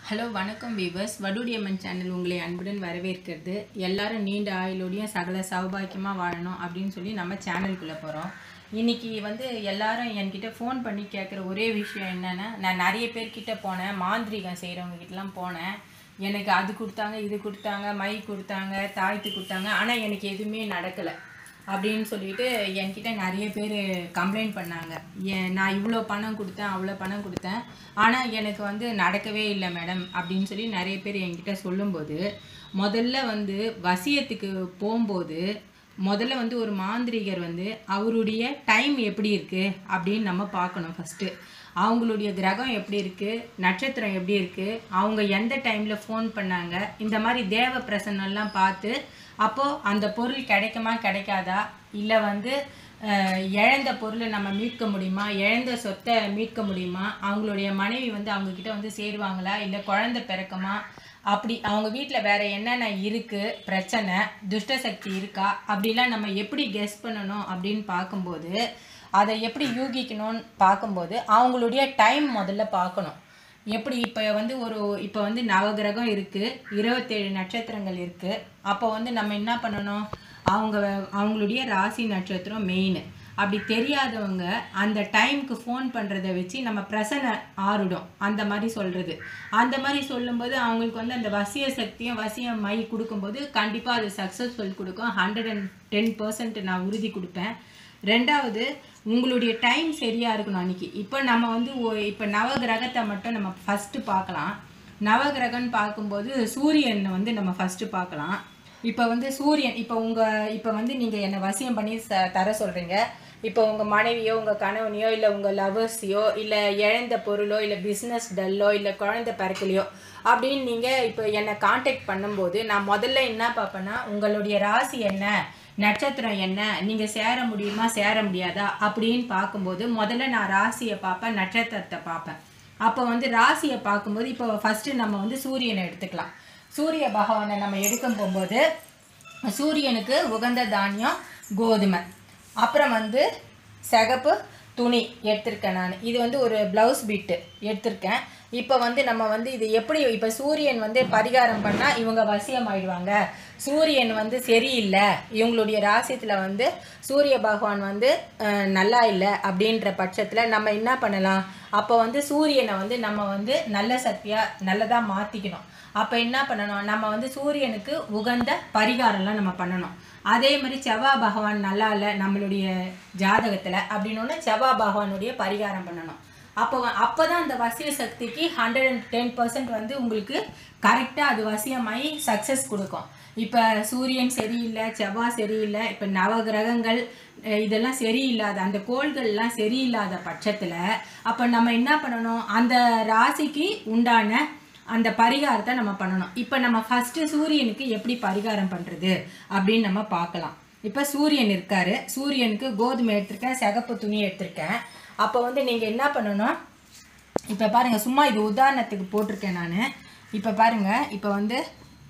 hello வணக்கம் viewers வடுடியம்மன் channel உங்களை அன்புடன் வரவேற்கிறது எல்லாரும் நீண்ட ஆயுளோடையும் சகல சௌபாக்கியமாக வாழணும் அப்படின்னு சொல்லி நம்ம சேனலுக்குள்ளே போகிறோம் இன்னைக்கு வந்து எல்லாரும் என்கிட்ட ஃபோன் பண்ணி கேட்குற ஒரே விஷயம் என்னென்னா நான் நிறைய பேர்கிட்ட போனேன் மாந்திரிகம் செய்கிறவங்க கிட்டலாம் போனேன் எனக்கு அது கொடுத்தாங்க இது கொடுத்தாங்க மை கொடுத்தாங்க தாய்த்து கொடுத்தாங்க ஆனால் எனக்கு எதுவுமே நடக்கலை அப்படின்னு சொல்லிட்டு என்கிட்ட நிறைய பேர் கம்ப்ளைண்ட் பண்ணாங்க ஏன் நான் இவ்வளோ பணம் கொடுத்தேன் அவ்வளோ பணம் கொடுத்தேன் ஆனால் எனக்கு வந்து நடக்கவே இல்லை மேடம் அப்படின்னு சொல்லி நிறைய பேர் என்கிட்ட சொல்லும்போது முதல்ல வந்து வசியத்துக்கு போகும்போது முதல்ல வந்து ஒரு மாந்திரிகர் வந்து அவருடைய டைம் எப்படி இருக்குது அப்படின்னு நம்ம பார்க்கணும் ஃபஸ்ட்டு அவங்களுடைய கிரகம் எப்படி இருக்குது நட்சத்திரம் எப்படி இருக்குது அவங்க எந்த டைமில் ஃபோன் பண்ணாங்க இந்த மாதிரி தேவ பிரசன்னெல்லாம் பார்த்து அப்போது அந்த பொருள் கிடைக்குமா கிடைக்காதா இல்லை வந்து அஹ், இழந்த பொருளை நம்ம மீட்க முடியுமா இழந்த சொத்தை மீட்க முடியுமா அவங்களுடைய மனைவி வந்து அவங்கக்கிட்ட வந்து சேருவாங்களா இல்லை குழந்தை பிறக்குமா அப்படி அவங்க வீட்டில் வேற என்னென்ன இருக்குது பிரச்சனை துஷ்ட சக்தி இருக்கா அப்படிலாம் நம்ம எப்படி கெஸ் பண்ணணும் அப்படின்னு பார்க்கும்போது அதை எப்படி யூகிக்கணும்னு பார்க்கும்போது அவங்களுடைய டைம் முதல்ல பார்க்கணும் எப்படி இப்போ வந்து ஒரு இப்போ வந்து நவகிரகம் இருக்குது இருபத்தேழு நட்சத்திரங்கள் இருக்குது அப்போ வந்து நம்ம என்ன பண்ணணும் அவங்க அவங்களுடைய ராசி நட்சத்திரம் மெயின் அப்படி தெரியாதவங்க அந்த டைம்க்கு ஃபோன் பண்ணுறதை வச்சு நம்ம பிரசனை ஆறுடும் அந்த மாதிரி சொல்கிறது அந்த மாதிரி சொல்லும்போது அவங்களுக்கு வந்து அந்த வசிய சக்தியும் வசிய மை கொடுக்கும்போது கண்டிப்பாக அது சக்ஸஸ்ஃபுல் கொடுக்கும் ஹண்ட்ரட் அண்ட் டென் பர்சன்ட் நான் உறுதி கொடுப்பேன் ரெண்டாவது உங்களுடைய டைம் சரியாக இருக்கணும் அன்றைக்கி இப்போ நம்ம வந்து ஒ- இப்போ நவகிரகத்தை மட்டும் நம்ம ஃபஸ்ட்டு பார்க்கலாம் நவகிரகம்னு பார்க்கும்போது சூரியனை வந்து நம்ம ஃபஸ்ட்டு பார்க்கலாம் இப்போ வந்து சூரியன் இப்போ உங்கள் இப்போ வந்து நீங்கள் என்னை வசியம் பண்ணி ச தர சொல்கிறீங்க இப்போ உங்கள் மனைவியோ உங்கள் கணவனையோ இல்லை உங்கள் லவர்ஸையோ இல்லை இழந்த பொருளோ இல்லை பிஸ்னஸ் டல்லோ இல்லை குழந்தை பிறக்கலையோ அப்படின்னு நீங்கள் இப்போ என்னை காண்டாக்ட் பண்ணும்போது நான் முதல்ல என்ன பார்ப்பேன்னா உங்களுடைய ராசி என்ன நட்சத்திரம் என்ன நீங்கள் சேர முடியுமா சேர முடியாதா அப்படின்னு பார்க்கும்போது முதல்ல நான் ராசியை பார்ப்பேன் நட்சத்திரத்தை பார்ப்பேன் அப்போ வந்து ராசியை பார்க்கும்போது இப்போ ஃபஸ்ட்டு நம்ம வந்து சூரியனை எடுத்துக்கலாம் சூரிய பகவானை நம்ம எடுக்கும் போகும்போது சூரியனுக்கு உகந்த தானியம் கோதுமை அப்புறம் வந்து சிகப்பு துணி எடுத்திருக்கேன் நான் இது வந்து ஒரு ப்ளவுஸ் பிட்டு எடுத்திருக்கேன் இப்போ வந்து நம்ம வந்து இது எப்படி இப்போ சூரியன் வந்து பரிகாரம் பண்ணால் இவங்க வசியம் ஆயிடுவாங்க சூரியன் வந்து சரியில்லை இவங்களுடைய ராசியத்தில் வந்து சூரிய பகவான் வந்து அஹ், நல்லா இல்லை அப்படின்ற பட்சத்தில் நம்ம என்ன பண்ணலாம் அப்போ வந்து சூரியனை வந்து நம்ம வந்து நல்ல சக்தியாக நல்லதாக மாற்றிக்கணும் அப்போ என்ன பண்ணணும் நம்ம வந்து சூரியனுக்கு உகந்த பரிகாரம்லாம் நம்ம பண்ணணும் அதே மாதிரி செவ்வாய் பகவான் நல்லா இல்லை நம்மளுடைய ஜாதகத்தில் அப்படின்னோடனே செவ்வாய் பகவானுடைய பரிகாரம் பண்ணணும் அப்போ அப்போ தான் அந்த வசிய சக்திக்கு ஹண்ட்ரட் அண்ட் டென் பர்சன்ட் வந்து உங்களுக்கு கரெக்டாக அது வசியமாகி சக்ஸஸ் கொடுக்கும் இப்போ சூரியன் சரியில்லை செவ்வாய் சரியில்லை இப்போ நவகிரகங்கள் அஹ் இதெல்லாம் சரியில்லாத அந்த கோள்கள்லாம் சரியில்லாத பட்சத்தில் அப்போ நம்ம என்ன பண்ணணும் அந்த ராசிக்கு உண்டான அந்த பரிகாரத்தை நம்ம பண்ணணும் இப்போ நம்ம ஃபஸ்ட்டு சூரியனுக்கு எப்படி பரிகாரம் பண்ணுறது அப்படின்னு நம்ம பார்க்கலாம் இப்போ சூரியன் இருக்காரு சூரியனுக்கு கோதுமை எடுத்திருக்கேன் சிகப்பு துணி எடுத்திருக்கேன் அப்போ வந்து நீங்கள் என்ன பண்ணணும் இப்போ பாருங்கள் சும்மா இது உதாரணத்துக்கு போட்டிருக்கேன் நான் இப்போ பாருங்கள் இப்போ வந்து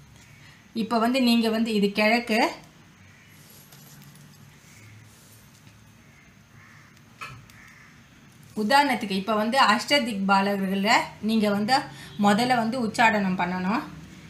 இப்போ வந்து நீங்கள் வந்து இது கிழக்கு உதாரணத்துக்கு இப்போ வந்து அஷ்டதிக் பாலகர்களில் நீங்கள் வந்து முதல்ல வந்து உச்சாடனம் பண்ணணும்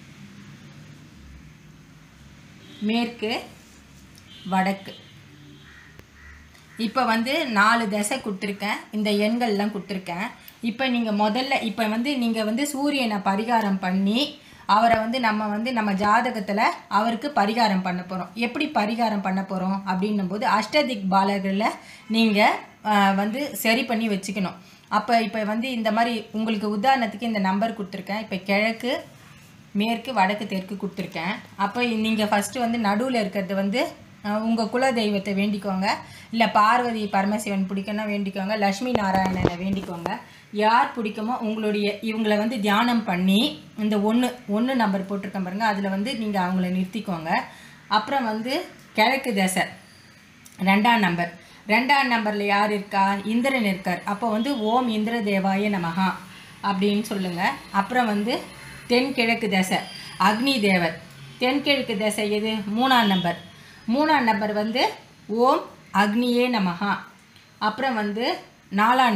மேற்கு வடக்கு இப்போ வந்து நாலு தசை கொடுத்துருக்கேன் இந்த எண்கள்லாம் கொடுத்துருக்கேன் இப்போ நீங்கள் முதல்ல இப்போ வந்து நீங்கள் வந்து சூரியனை பரிகாரம் பண்ணி அவரை வந்து நம்ம வந்து நம்ம ஜாதகத்தில் அவருக்கு பரிகாரம் பண்ண போகிறோம் எப்படி பரிகாரம் பண்ண போகிறோம் அப்படின்னும் போது அஷ்டதிக் பாலர்களில் நீங்கள் வந்து சரி பண்ணி வச்சுக்கணும் அப்போ இப்போ வந்து இந்த மாதிரி உங்களுக்கு உதாரணத்துக்கு இந்த நம்பர் கொடுத்துருக்கேன் இப்போ கிழக்கு மேற்கு வடக்கு தெற்கு கொடுத்துருக்கேன் அப்போ நீங்கள் ஃபஸ்ட்டு வந்து நடுவில் இருக்கிறது வந்து உங்கள் குல தெய்வத்தை வேண்டிக்கோங்க இல்லை பார்வதி பரமசிவன் பிடிக்கும்னா வேண்டிக்கோங்க லக்ஷ்மி நாராயணனை வேண்டிக்கோங்க யார் பிடிக்குமோ உங்களுடைய இவங்களை வந்து தியானம் பண்ணி இந்த ஒன்று ஒன்று நம்பர் போட்டிருக்கேன் பாருங்கள் அதில் வந்து நீங்கள் அவங்கள நிறுத்திக்கோங்க அப்புறம் வந்து கிழக்கு தசை ரெண்டாம் நம்பர் ரெண்டாம் நம்பரில் யார் இருக்கா இந்திரன் இருக்கார் அப்போ வந்து ஓம் இந்திர தேவாய நமஹா அப்படின்னு சொல்லுங்கள் அப்புறம் வந்து தென்கிழக்கு தசை அக்னி தேவர் தென்கிழக்கு தசை எது மூணாம் நம்பர் மூணாம் நம்பர் வந்து ஓம் அக்னியே நமஹா அப்புறம் வந்து நாலாம் நம்பர்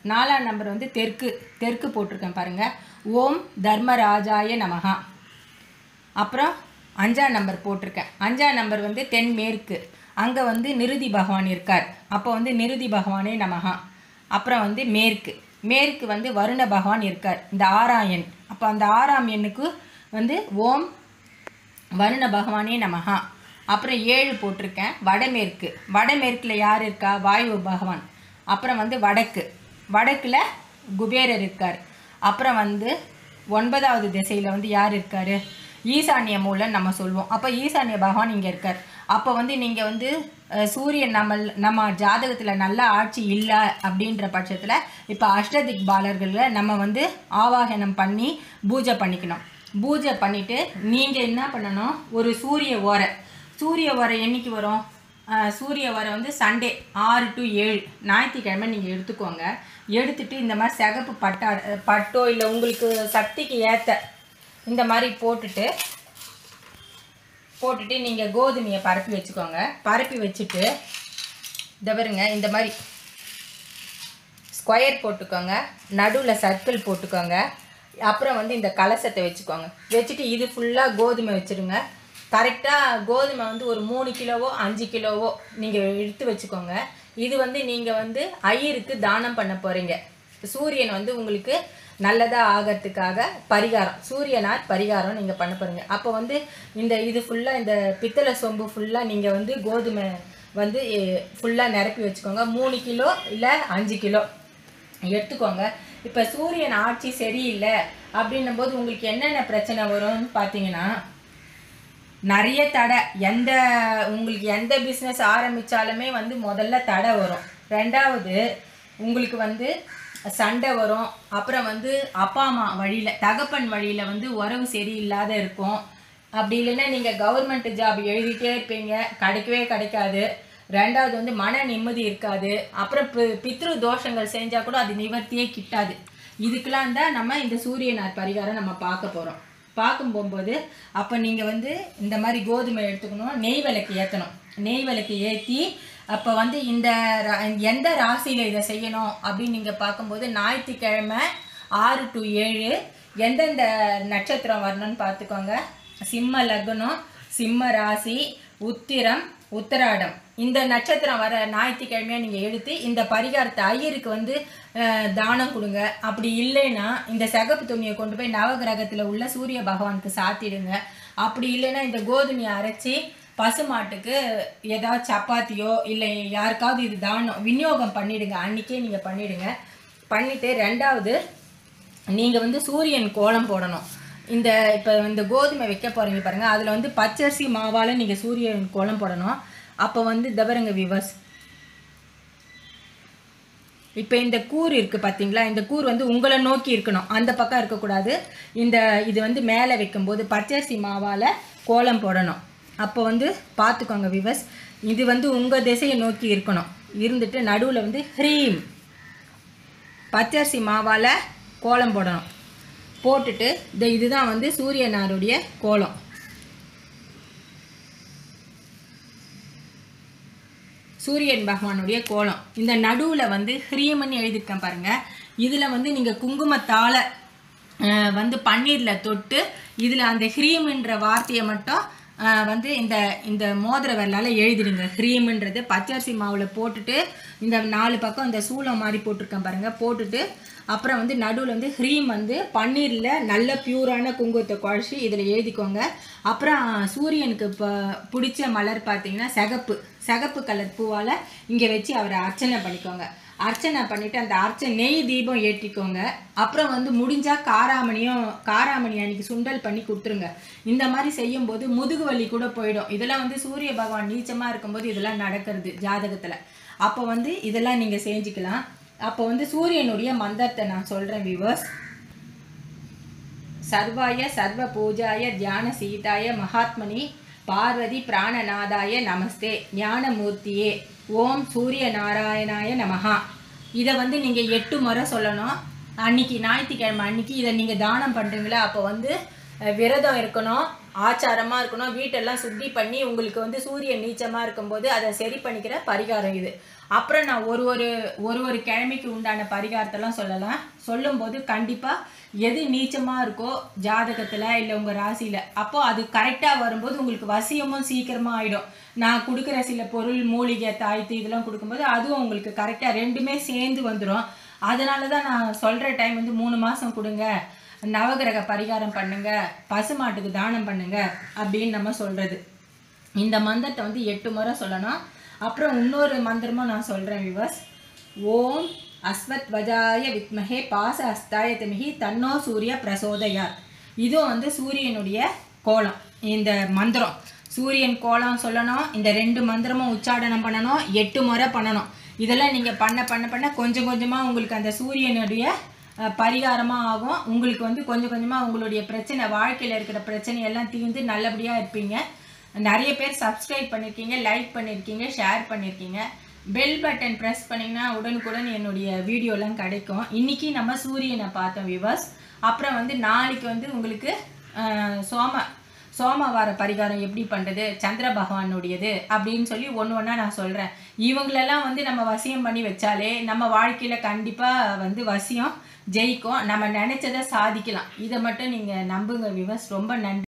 நாலாம் நம்பர் வந்து தெற்கு தெற்கு போட்டிருக்கேன் பாருங்கள் ஓம் தர்மராஜாய நமஹா அப்புறம் அஞ்சாம் நம்பர் போட்டிருக்கேன் அஞ்சாம் நம்பர் வந்து தென்மேற்கு அங்கே வந்து நிருதி பகவான் இருக்கார் அப்போ வந்து நிருதி பகவானே நமஹா அப்புறம் வந்து மேற்கு மேற்கு வந்து வருண பகவான் இருக்கார் இந்த ஆறாம் எண் அப்போ அந்த ஆறாம் எண்ணுக்கு வந்து ஓம் வருண பகவானே நமஹா அப்புறம் ஏழு போட்டிருக்கேன் வடமேற்கு வடமேற்கில் யார் இருக்கா வாயு பகவான் அப்புறம் வந்து வடக்கு வடக்கில் குபேரர் இருக்கார் அப்புறம் வந்து ஒன்பதாவது திசையில் வந்து யார் இருக்கார் ஈசானிய மூலம் நம்ம சொல்லுவோம் அப்போ ஈசானிய பகவான் இங்கே இருக்கார் அப்போ வந்து நீங்கள் வந்து அஹ், சூரியன் நம்ம நம்ம ஜாதகத்தில் நல்ல ஆட்சி இல்லை அப்படின்ற பட்சத்தில் இப்போ அஷ்டதிக் பாலர்களில் நம்ம வந்து ஆவாகனம் பண்ணி பூஜை பண்ணிக்கணும் பூஜை பண்ணிவிட்டு நீங்கள் என்ன பண்ணணும் ஒரு சூரிய ஓரை சூரிய ஓரை என்னைக்கு வரும் அஹ், சூரிய ஓரை வந்து சண்டே ஆறு டு ஏழு ஞாயிற்றுக்கிழமை நீங்கள் எடுத்துக்கோங்க எடுத்துட்டு இந்த மாதிரி சிகப்பு பட்டா பட்டோ இல்லை உங்களுக்கு சக்திக்கு ஏற்ற இந்த மாதிரி போட்டுட்டு போட்டுட்டு நீங்கள் கோதுமையை பரப்பி வச்சுக்கோங்க பரப்பி வச்சுட்டு இந்த பாருங்க இந்த மாதிரி ஸ்கொயர் போட்டுக்கோங்க நடுவில் சர்க்கிள் போட்டுக்கோங்க அப்புறம் வந்து இந்த கலசத்தை வச்சுக்கோங்க வச்சுட்டு இது ஃபுல்லாக கோதுமை வச்சுருங்க கரெக்டாக கோதுமை வந்து ஒரு மூணு கிலோவோ அஞ்சு கிலோவோ நீங்கள் எடுத்து வச்சுக்கோங்க இது வந்து நீங்கள் வந்து ஐயருக்கு தானம் பண்ண போகிறீங்க சூரியன் வந்து உங்களுக்கு நல்லதாக ஆகிறதுக்காக பரிகாரம் சூரியனார் பரிகாரம் நீங்கள் பண்ண போகிறீங்க அப்போ வந்து இந்த இது ஃபுல்லாக இந்த பித்தளை சொம்பு ஃபுல்லாக நீங்கள் வந்து கோதுமை வந்து ஃபுல்லாக நிரப்பி வச்சுக்கோங்க மூணு கிலோ இல்லை அஞ்சு கிலோ எடுத்துக்கோங்க இப்போ சூரியன் ஆட்சி சரியில்லை அப்படின்னும் போது உங்களுக்கு என்னென்ன பிரச்சனை வரும்னு பார்த்தீங்கன்னா நிறைய தடை எந்த உங்களுக்கு எந்த பிஸ்னஸ் ஆரம்பித்தாலுமே வந்து முதல்ல தடை வரும் ரெண்டாவது உங்களுக்கு வந்து சண்டை வரும் அப்புறம் வந்து அப்பா அம்மா வழியில் தகப்பன் வழியில் வந்து உறவு சரியில்லாத இருக்கும் அப்படி இல்லைன்னா நீங்கள் கவர்மெண்ட் ஜாப் எழுதிட்டே இருப்பீங்க கிடைக்கவே கிடைக்காது ரெண்டாவது வந்து மன நிம்மதி இருக்காது அப்புறம் பி- பித்ரு தோஷங்கள் செஞ்சால் கூட அது நிவர்த்தியே கிட்டாது இதுக்கெல்லாம் தான் நம்ம இந்த சூரியனார் பரிகாரம் நம்ம பார்க்க போகிறோம் பார்க்கும் போகும்போது அப்போ நீங்கள் வந்து இந்த மாதிரி கோதுமை எடுத்துக்கணும் நெய் விளக்கு ஏற்றணும் நெய் விளக்கு ஏற்றி அப்போ வந்து இந்த ரா- எந்த ராசியில் இதை செய்யணும் அப்படின்னு நீங்கள் பார்க்கும்போது ஞாயிற்றுக்கிழமை ஆறு டு ஏழு எந்தெந்த நட்சத்திரம் வரணும்னு பார்த்துக்கோங்க சிம்ம லக்னம் சிம்ம ராசி உத்திரம் உத்திராடம் இந்த நட்சத்திரம் வர ஞாயிற்றுக்கிழமையா நீங்கள் எடுத்து இந்த பரிகாரத்தை ஐயருக்கு வந்து அஹ், தானம் கொடுங்க அப்படி இல்லைன்னா இந்த சிகப்பு துணியை கொண்டு போய் நவகிரகத்தில் உள்ள சூரிய பகவானுக்கு சாத்திடுங்க அப்படி இல்லைன்னா இந்த கோதுமையை அரைச்சி பசுமாட்டுக்கு ஏதாவது சப்பாத்தியோ இல்லை யாருக்காவது இது தானம் விநியோகம் பண்ணிடுங்க அன்றைக்கே நீங்கள் பண்ணிடுங்க பண்ணிவிட்டு ரெண்டாவது நீங்கள் வந்து சூரியன் கோலம் போடணும் இந்த இப்போ இந்த கோதுமை வைக்க போகிறீங்க பாருங்கள் அதில் வந்து பச்சரிசி மாவால் நீங்கள் சூரியன் கோலம் போடணும் அப்போ வந்து தவறுங்க விவஸ் இப்போ இந்த கூர் இருக்குது பார்த்தீங்களா இந்த கூர் வந்து உங்களை நோக்கி இருக்கணும் அந்த பக்கம் இருக்கக்கூடாது இந்த இது வந்து மேலே வைக்கும்போது பச்சரிசி மாவால் கோலம் போடணும் அப்போ வந்து பார்த்துக்கோங்க விவஸ் இது வந்து உங்கள் திசையை நோக்கி இருக்கணும் இருந்துட்டு நடுவில் வந்து ஹ்ரீம் பச்சரிசி மாவால் கோலம் போடணும் போட்டுட்டு இந்த இதுதான் வந்து சூரியனாருடைய கோலம் சூரியன் பகவானுடைய கோலம் இந்த நடுவில் வந்து ஹ்ரீமன் எழுதியிருக்கேன் பாருங்க இதில் வந்து நீங்கள் குங்குமத்தால் அஹ், வந்து பன்னீரில் தொட்டு இதில் அந்த ஹ்ரீம்ன்ற வார்த்தையை மட்டும் அஹ், வந்து இந்த இந்த மோதிர விரலால் எழுதிடுங்க ஹ்ரீம்ன்றது பச்சரிசி மாவில் போட்டுட்டு இந்த நாலு பக்கம் இந்த சூளம் மாதிரி போட்டிருக்கேன் பாருங்கள் போட்டுட்டு அப்புறம் வந்து நடுவில் வந்து ஹ்ரீம் வந்து பன்னீரில் நல்ல பியூரான குங்குமத்தை குழச்சி இதில் எழுதிக்கோங்க அப்புறம் சூரியனுக்கு இப்போ பிடிச்ச மலர் பார்த்தீங்கன்னா சிகப்பு சிகப்பு கலர் பூவால் இங்கே வச்சு அவரை அர்ச்சனை பண்ணிக்கோங்க அர்ச்சனை பண்ணிவிட்டு அந்த அர்ச்சனை நெய் தீபம் ஏற்றிக்கோங்க அப்புறம் வந்து முடிஞ்சால் காராமணியும் காராமணி அன்னைக்கு சுண்டல் பண்ணி கொடுத்துருங்க இந்த மாதிரி செய்யும்போது முதுகு வலி கூட போயிடும் இதெல்லாம் வந்து சூரிய பகவான் நீச்சமாக இருக்கும்போது இதெல்லாம் நடக்கிறது ஜாதகத்தில் அப்போ வந்து இதெல்லாம் நீங்கள் செஞ்சுக்கலாம் அப்போ வந்து சூரியனுடைய மந்திரத்தை நான் சொல்கிறேன் விவர்ஸ் சர்வாய சர்வ பூஜாய தியான சீதாய மகாத்மனி பார்வதி பிராணநாதாய நமஸ்தே ஞானமூர்த்தியே ஓம் சூரிய நாராயணாய நமஹா இதை வந்து நீங்கள் எட்டு முறை சொல்லணும் அன்னைக்கு ஞாயிற்றுக்கிழமை அன்னைக்கு இதை நீங்கள் தானம் பண்ணுறீங்களா அப்போ வந்து அஹ் விரதம் இருக்கணும் ஆச்சாரமாக இருக்கணும் வீட்டெல்லாம் சுத்தி பண்ணி உங்களுக்கு வந்து சூரியன் நீச்சமாக இருக்கும்போது அதை சரி பண்ணிக்கிற பரிகாரம் இது அப்புறம் நான் ஒரு ஒரு ஒரு ஒரு கிழமைக்கு உண்டான பரிகாரத்தெல்லாம் சொல்லலாம் சொல்லும்போது கண்டிப்பாக எது நீச்சமாக இருக்கோ ஜாதகத்தில் இல்லை உங்கள் ராசியில் அப்போ அது கரெக்டாக வரும்போது உங்களுக்கு வசியமும் சீக்கிரமாக ஆகிடும் நான் கொடுக்குற சில பொருள் மூலிகை தாய்த்து இதெல்லாம் கொடுக்கும்போது அதுவும் உங்களுக்கு கரெக்டாக ரெண்டுமே சேர்ந்து வந்துடும் அதனால தான் நான் சொல்கிற டைம் வந்து மூணு மாதம் கொடுங்க நவகிரக பரிகாரம் பண்ணுங்க பசுமாட்டுக்கு தானம் பண்ணுங்க அப்படின்னு நம்ம சொல்கிறது இந்த மந்திரத்தை வந்து எட்டு முறை சொல்லணும் அப்புறம் இன்னொரு மந்திரமும் நான் சொல்கிறேன் விவஸ் ஓம் அஸ்வத் வஜாய வித்மஹே பாச அஸ்தாய திமிகி தன்னோ சூரிய பிரசோதயாத் இதுவும் வந்து சூரியனுடைய கோலம் இந்த மந்திரம் சூரியன் கோலம் சொல்லணும் இந்த ரெண்டு மந்திரமும் உச்சாடனம் பண்ணணும் எட்டு முறை பண்ணணும் இதெல்லாம் நீங்கள் பண்ண பண்ண பண்ண கொஞ்சம் கொஞ்சமாக உங்களுக்கு அந்த சூரியனுடைய அஹ், பரிகாரமா ஆகும் உங்களுக்கு வந்து கொஞ்சம் கொஞ்சமாக உங்களுடைய பிரச்சனை வாழ்க்கையில் இருக்கிற பிரச்சனை எல்லாம் தீர்ந்து நல்லபடியாக இருப்பீங்க நிறைய பேர் சப்ஸ்கிரைப் பண்ணியிருக்கீங்க லைக் பண்ணியிருக்கீங்க ஷேர் பண்ணியிருக்கீங்க பெல் பட்டன் ப்ரெஸ் பண்ணிங்கன்னா உடனுக்குடன் என்னுடைய வீடியோலாம் கிடைக்கும் இன்னைக்கு நம்ம சூரியனை பார்த்தோம் விவர்ஸ் அப்புறம் வந்து நாளைக்கு வந்து உங்களுக்கு அஹ், சோம சோமவார பரிகாரம் எப்படி பண்ணுறது சந்திர பகவானுடையது அப்படின்னு சொல்லி ஒன்று ஒன்றா நான் சொல்கிறேன் இவங்களெல்லாம் வந்து நம்ம வசியம் பண்ணி வச்சாலே நம்ம வாழ்க்கையில் கண்டிப்பாக வந்து வசியம் ஜெயிக்கும் நம்ம நினச்சதை சாதிக்கலாம் இதை மட்டும் நீங்கள் நம்புங்க விவஸ் ரொம்ப நன்றி